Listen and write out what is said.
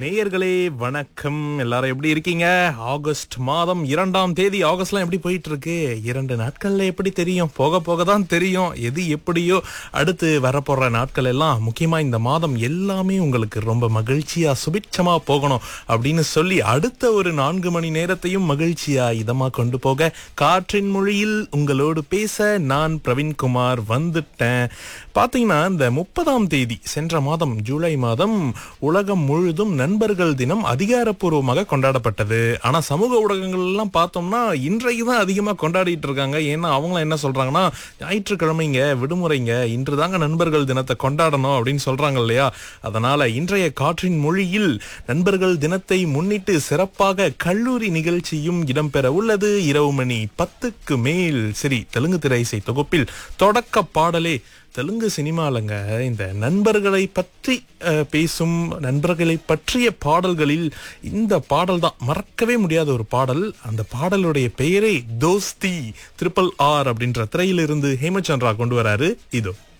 நேயர்களே வணக்கம் எல்லாரும் எப்படி இருக்கீங்க ஆகஸ்ட் மாதம் இரண்டாம் தேதி ஆகஸ்ட்லாம் எப்படி போயிட்டு இருக்கு இரண்டு நாட்கள்ல எப்படி தெரியும் போக போக தான் தெரியும் எது எப்படியோ அடுத்து வரப்போற நாட்கள் எல்லாம் முக்கியமா இந்த மாதம் எல்லாமே உங்களுக்கு ரொம்ப மகிழ்ச்சியா சுபிட்சமா போகணும் அப்படின்னு சொல்லி அடுத்த ஒரு நான்கு மணி நேரத்தையும் மகிழ்ச்சியா இதமா கொண்டு போக காற்றின் மொழியில் உங்களோடு பேச நான் பிரவீன்குமார் வந்துட்டேன் பாத்தீங்கன்னா இந்த முப்பதாம் தேதி சென்ற மாதம் ஜூலை மாதம் உலகம் முழுதும் நண்பர்கள் தினம் அதிகாரப்பூர்வமாக கொண்டாடப்பட்டது ஆனா சமூக ஊடகங்கள் எல்லாம் பார்த்தோம்னா இன்றைக்கு தான் அதிகமா கொண்டாடிட்டு இருக்காங்க ஏன்னா அவங்களாம் என்ன சொல்றாங்கன்னா ஞாயிற்றுக்கிழமைங்க விடுமுறைங்க இன்று தாங்க நண்பர்கள் தினத்தை கொண்டாடணும் அப்படின்னு சொல்றாங்க இல்லையா அதனால இன்றைய காற்றின் மொழியில் நண்பர்கள் தினத்தை முன்னிட்டு சிறப்பாக கல்லூரி நிகழ்ச்சியும் இடம்பெற உள்ளது இரவு மணி பத்துக்கு மேல் சரி தெலுங்கு திரை இசை தொகுப்பில் தொடக்க பாடலே தெலுங்கு சினிமாலங்க இந்த நண்பர்களை பற்றி அஹ், பேசும் நண்பர்களை பற்றிய பாடல்களில் இந்த பாடல் தான் மறக்கவே முடியாத ஒரு பாடல் அந்த பாடலுடைய பெயரே தோஸ்தி ட்ரிபிள் ஆர் அப்படின்ற திரையிலிருந்து ஹேமச்சந்திரா கொண்டு வராரு இதோ